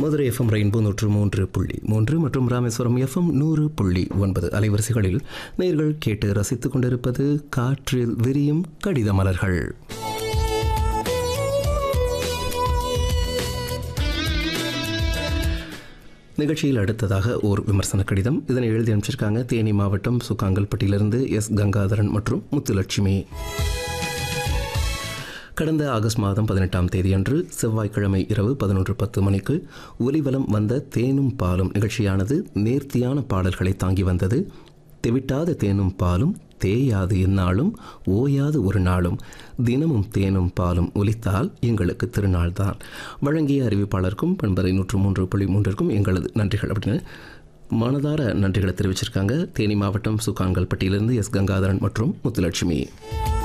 Madurai FM rainbow நூற்று மூன்று புள்ளி மூன்று மற்றும் ராமேஸ்வரம் எஃப்எம் நூறு புள்ளி ஒன்பது அலைவரிசைகளில் நேர்கள் கேட்டு ரசித்துக் கொண்டிருப்பது காற்றில் விரியும் கடித மலர்கள் நிகழ்ச்சியில் அடுத்ததாக ஓர் விமர்சன கடிதம் இதனை எழுதி அனுப்பிச்சிருக்காங்க தேனி மாவட்டம் சுக்காங்கல்பட்டியிலிருந்து எஸ் கங்காதரன் மற்றும் முத்துலட்சுமி கடந்த ஆகஸ்ட் மாதம் பதினெட்டாம் தேதியன்று செவ்வாய்க்கிழமை இரவு பதினொன்று பத்து மணிக்கு ஒலிவலம் வந்த தேனும் பாலும் நிகழ்ச்சியானது நேர்த்தியான பாடல்களை தாங்கி வந்தது தெவிட்டாத தேனும் பாலும் தேயாது எந்நாளும் ஓயாது ஒரு நாளும் தினமும் தேனும் பாலும் ஒலித்தால் எங்களுக்கு திருநாள் தான் வழங்கிய அறிவிப்பாளருக்கும் பண்பரை நூற்று மூன்று புள்ளி மூன்றிற்கும் எங்களது நன்றிகள் அப்படின்னு மனதார நன்றிகளை தெரிவிச்சிருக்காங்க தேனி மாவட்டம் சுக்காங்கல்பட்டியிலிருந்து எஸ் கங்காதரன் மற்றும் முத்துலட்சுமி